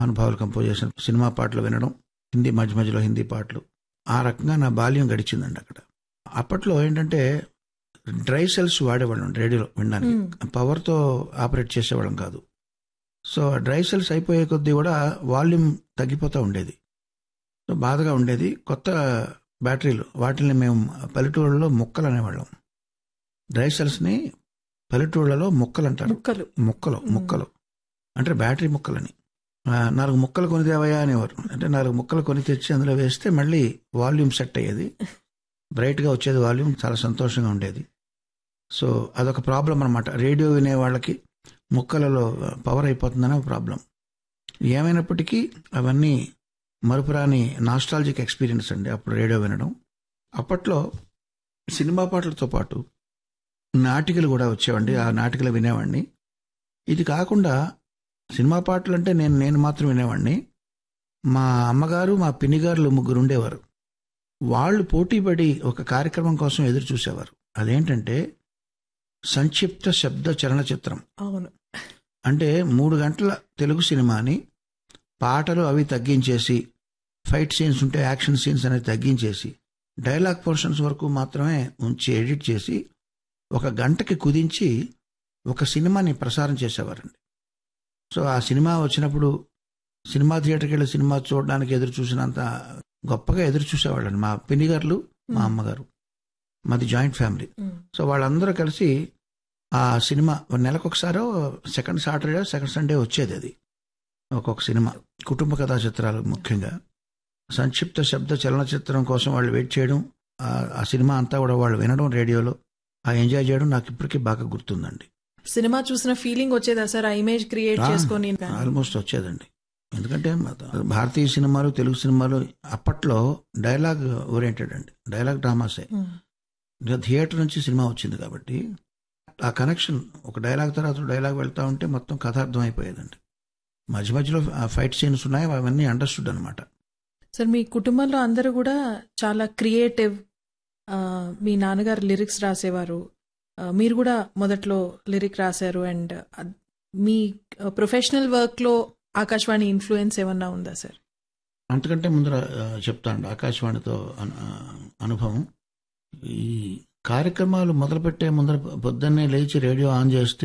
అనుభవాలు కంపోజ్ చేసిన సినిమా పాటలు వినడం హిందీ మధ్య మధ్యలో హిందీ పాటలు ఆ రకంగా నా బాల్యం గడిచిందండి అక్కడ అప్పట్లో ఏంటంటే డ్రై సెల్స్ వాడేవాళ్ళం రేడియోలో వినడానికి పవర్తో ఆపరేట్ చేసేవాళ్ళం కాదు సో డ్రై సెల్స్ అయిపోయే కొద్దీ కూడా వాల్యూమ్ తగ్గిపోతూ ఉండేది సో బాధగా ఉండేది కొత్త బ్యాటరీలు వాటిని మేము పల్లెటూళ్ళలో ముక్కలు అనేవాళ్ళం డ్రై సెల్స్ని పల్లెటూళ్ళలో ముక్కలు అంటారు ముక్కలు ముక్కలు ముక్కలు అంటే బ్యాటరీ ముక్కలని ఆ, నాలుగు ముక్కలు కొని తేవయ్యా అనేవారు అంటే నాలుగు ముక్కలు కొని తెచ్చి అందులో వేస్తే మళ్ళీ వాల్యూమ్ సెట్ అయ్యేది బ్రైట్గా వచ్చేది వాల్యూమ్ చాలా సంతోషంగా ఉండేది సో అదొక ప్రాబ్లం అనమాట రేడియో వినే వాళ్ళకి ముక్కలలో పవర్ అయిపోతుందనే ప్రాబ్లం ఏమైనప్పటికీ అవన్నీ మరుపురాని నాస్టాలజిక్ ఎక్స్పీరియన్స్ అండి అప్పుడు రేడియో వినడం అప్పట్లో సినిమా పాటలతో పాటు నాటికలు కూడా వచ్చేవండి ఆ నాటికలు వినేవాడిని ఇది కాకుండా సినిమా పాటలు అంటే నేను నేను మాత్రం వినేవాడిని మా అమ్మగారు మా పిన్నిగారులు ముగ్గురు ఉండేవారు వాళ్ళు పోటీపడి ఒక కార్యక్రమం కోసం ఎదురు చూసేవారు అదేంటంటే సంక్షిప్త శబ్ద చలనచిత్రం అవును అంటే మూడు గంటల తెలుగు సినిమాని పాటలు అవి తగ్గించేసి ఫైట్ సీన్స్ ఉంటే యాక్షన్ సీన్స్ అనేది తగ్గించేసి డైలాగ్ పోర్షన్స్ వరకు మాత్రమే ఉంచి ఎడిట్ చేసి ఒక గంటకి కుదించి ఒక సినిమాని ప్రసారం చేసేవారండి సో ఆ సినిమా వచ్చినప్పుడు సినిమా థియేటర్కి వెళ్ళి సినిమా చూడడానికి ఎదురు చూసినంత గొప్పగా ఎదురు చూసేవాళ్ళండి మా పిన్నిగారులు మా అమ్మగారు మాది జాయింట్ ఫ్యామిలీ ఉమ్. సో వాళ్ళందరూ కలిసి ఆ సినిమా నెలకు ఒకసారో సెకండ్ సాటర్డే సెకండ్ సండే వచ్చేది అది ఒక్కొక్క సినిమా కుటుంబ కథా చిత్రాలు ముఖ్యంగా సంక్షిప్త శబ్ద చలనచిత్రం కోసం వాళ్ళు వెయిట్ చేయడం ఆ- ఆ సినిమా అంతా కూడా వాళ్ళు వినడం రేడియోలో ఆ ఎంజాయ్ చేయడం నాకు ఇప్పటికీ బాగా గుర్తుందండి సినిమా చూసిన ఫీలింగ్ వచ్చేదా సార్ ఆ ఇమేజ్ క్రియేట్ చేసుకొని ఆల్మోస్ట్ వచ్చేదండి ఎందుకంటే భారతీయ సినిమాలు తెలుగు సినిమాలు అప్పట్లో డైలాగ్ ఓరియంటెడ్ అండి డైలాగ్ డ్రామాసే ఉమ్. ఇంకా థియేటర్ నుంచి సినిమా వచ్చింది కాబట్టి ఆ కనెక్షన్ ఒక డైలాగ్ తర్వాత డైలాగ్ వెళ్తా ఉంటే మొత్తం కథ అర్థం అయిపోయేదండి మధ్య మధ్యలో ఆ ఫైట్ సీన్స్ ఉన్నాయి అవన్నీ అండర్స్టూడ్ అనమాట సార్ మీ కుటుంబంలో అందరూ కూడా చాలా క్రియేటివ్ ఆ, మీ నాన్నగారు లిరిక్స్ రాసేవారు ఆ, మీరు కూడా మొదట్లో లిరిక్ రాశారు అండ్ అద్- మీ ప్రొఫెషనల్ వర్క్ లో ఆకాశవాణి ఇన్ఫ్లుయెన్స్ ఏమన్నా ఉందా సార్ అంతకంటే ముందర ఆ, చెప్తాను ఆకాశవాణితో అను- ఆ, అనుభవం ఈ కార్యక్రమాలు మొదలుపెట్టే ముందర పొద్దున్నే లేచి రేడియో ఆన్ చేస్తే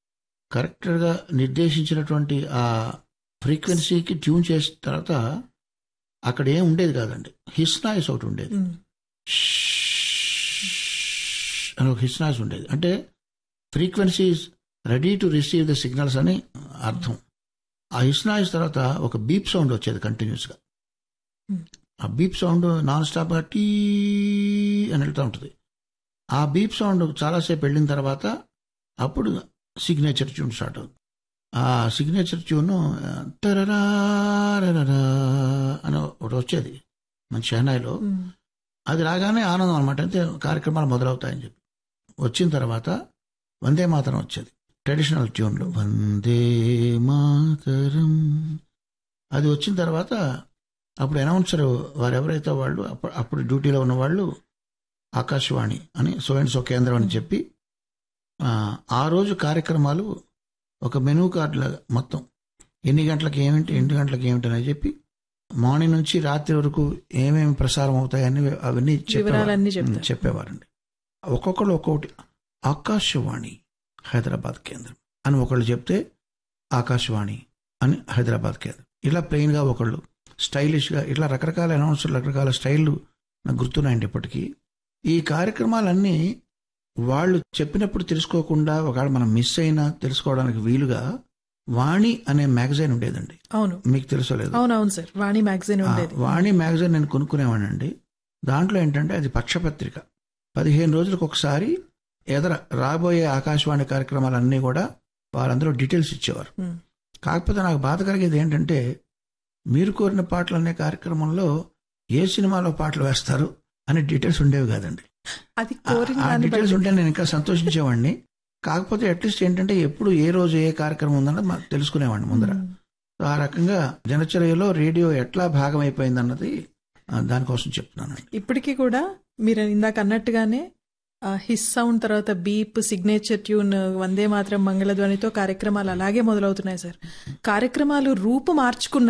కరెక్ట్గా నిర్దేశించినటువంటి ఆ ఫ్రీక్వెన్సీకి ట్యూన్ చేసిన తర్వాత అక్కడ ఏం ఉండేది కాదండి హిస్ నాయిస్ ఒకటి ఉండేది ఉమ్. అని ఒక హిస్ నాయిస్ ఉండేది అంటే frequency ready to receive the signals అని అర్థం ఆ హిస్ నాయిస్ తర్వాత ఒక బీప్ సౌండ్ వచ్చేది కంటిన్యూస్గా Hmm. ఆ బీప్ సౌండ్ నాన్ స్టాప్గా టీ అని వెళ్తూ ఉంటుంది ఆ బీప్ సౌండ్ చాలాసేపు వెళ్ళిన తర్వాత అప్పుడు సిగ్నేచర్ ట్యూన్ స్టార్ట్ అవుతుంది ఆ సిగ్నేచర్ ట్యూన్ తరరా అని ఒకటి వచ్చేది మన చెన్నైలో ఉమ్. అది రాగానే ఆనందం అనమాట అయితే కార్యక్రమాలు మొదలవుతాయని చెప్పి వచ్చిన తర్వాత వందే మాతరం వచ్చేది ట్రెడిషనల్ ట్యూన్లు వందే మాతరం అది వచ్చిన తర్వాత అప్పుడు అనౌన్సర్ వారు ఎవరైతే వాళ్ళు అప్పుడు అప్పుడు డ్యూటీలో ఉన్న వాళ్ళు ఆకాశవాణి అని సో అండ్ సో కేంద్రం అని చెప్పి ఆ, ఆ రోజు కార్యక్రమాలు ఒక మెనూ కార్డు లాగా మొత్తం ఎన్ని గంటలకు ఏమిటి ఎన్ని గంటలకు ఏమిటి అని చెప్పి మార్నింగ్ నుంచి రాత్రి వరకు ఏమేమి ప్రసారం అవుతాయని అవన్నీ చెప్పేవారు. వివరాలన్నీ చెప్తారు. ఉమ్, చెప్పేవారండి ఒక్కొక్కరు ఒక్కొక్కటి ఆకాశవాణి హైదరాబాద్ కేంద్రం అని ఒకళ్ళు చెప్తే ఆకాశవాణి అని హైదరాబాద్ కేంద్రం ఇలా ప్లెయిన్గా ఒకళ్ళు స్టైలిష్గా ఇట్లా రకరకాల అనౌన్సర్లు రకరకాల స్టైళ్ళు నాకు గుర్తున్నాయండి ఇప్పటికీ ఈ కార్యక్రమాలన్నీ వాళ్ళు చెప్పినప్పుడు తెలుసుకోకుండా ఒకవేళ మనం మిస్ అయినా తెలుసుకోవడానికి వీలుగా వాణి అనే మ్యాగజైన్ ఉండేదండి అవును మీకు తెలుసో లేదు అవునవును సార్ వాణి మ్యాగజైన్ ఆ, ఉండేది వాణి మ్యాగజైన్ నేను కొనుక్కునేవాడినండి దాంట్లో ఏంటంటే అది పక్షపత్రిక పదిహేను రోజులకు ఒకసారి ఎదర రాబోయే ఆకాశవాణి కార్యక్రమాలన్నీ కూడా వాళ్ళందరూ డీటెయిల్స్ ఇచ్చేవారు ఉమ్. కాకపోతే నాకు బాధ కలిగేది ఏంటంటే మీరు కోరిన పాటలు అనే కార్యక్రమంలో ఏ సినిమాలో పాటలు వేస్తారు అనే డీటెయిల్స్ ఉండేవి కాదండి అది ఆ- కోరిన ఆ దాన్ని డీటెయిల్స్ బట్టి ఉంటే నేను ఇంకా సంతోషించేవాడిని కాకపోతే అట్లీస్ట్ ఏంటంటే ఎప్పుడు ఏ రోజు ఏ కార్యక్రమం ఉందన్నది మాకు తెలుసుకునేవాడిని ముందర ఉమ్. సో ఆ రకంగా జనచర్యలో రేడియో ఎట్లా భాగం అయిపోయింది అన్నది ఆ, దానికోసం చెప్తున్నానండి ఇప్పటికీ కూడా మీరు ఇందాక అన్నట్టుగానే హిస్ సౌండ్ తర్వాత బీప్ సిగ్నేచర్ ట్యూన్ వందే మాత్రం మంగళధ్వనితో కార్యక్రమాలు అలాగే మొదలవుతున్నాయి సార్ కార్యక్రమాలు రూపు మార్చుకున్న